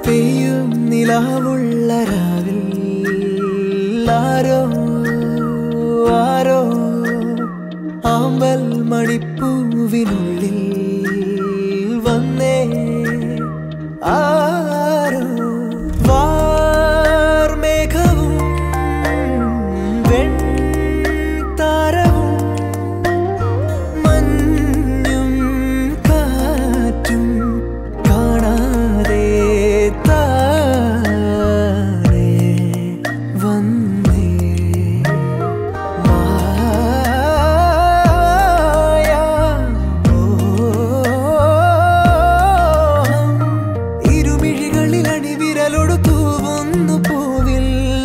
പെയ്യും നിലാവുള്ള രാവിൽ ആരോ ആരോ ആമ്പൽ മണിപ്പൂവിനുള്ളിൽ വന്നേ ആരോ വാർമേഘവും വെൺതാരവും മഞ്ഞും കാറ്റും കാണാതെ താനേ വന്നേ മായാമോഹം ഇരുമിഴികളിൽ അണിവിരലൊടു തൂവുന്നു പൂവില്ല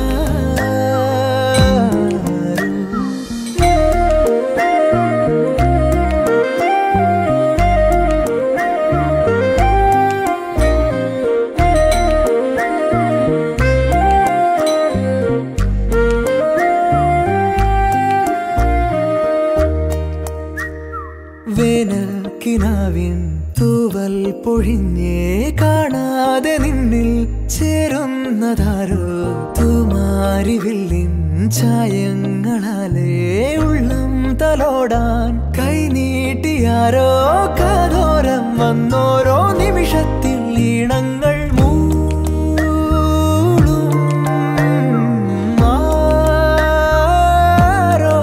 വേനൽക്കിനാവിൻ തൂവൽ പൊഴിഞ്ഞേ കാണാതെ നിന്നിൽ ചേരുന്നതാരോ തൂമാരിവില്ലിൻ ചായങ്ങളാലേ ഉള്ളം തലോടാൻ കൈനീട്ടിയാരോ കാതോരം വന്നോരോ നിമിഷത്തിൽ ഈണങ്ങൾ മൂളും ആരോ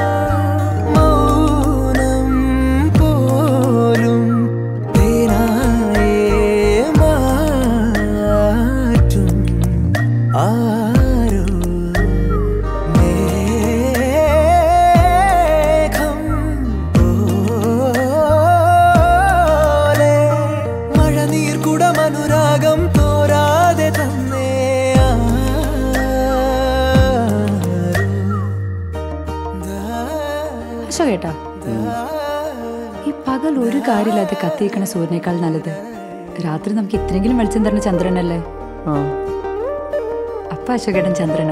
മൗനം പോലും തേനായേ മാറ്റും ആരോ മേഘം പോലെ മഴനീർ കുടമനുരാഗം തോരാതെ തന്നേ അശോകേട്ടാ ഈ പകൽ ഒരു കാര്യമില്ലാതെ കത്തിയിരിക്കണ സൂര്യനേക്കാൾ നല്ലത് രാത്രി നമുക്ക് ഇത്രയെങ്കിലും വെളിച്ചം തരുന്ന ചന്ദ്രനല്ലേ അപ്പ അശോകേട്ടൻ ചന്ദ്രനാ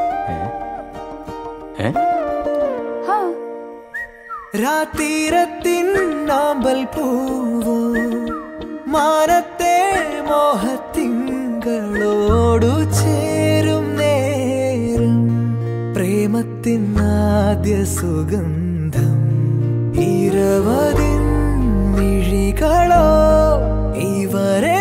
ഹാ രാത്തീരത്തിൻ നാമ്പൽ പൂവോ മാനത്തെ മോഹത്തിങ്കളോടു ചേരും നേരം പ്രേമത്തിൻ ആദ്യ സുഗന്ധം ഇരവതിൻ മിഴികളോ ഇവരെ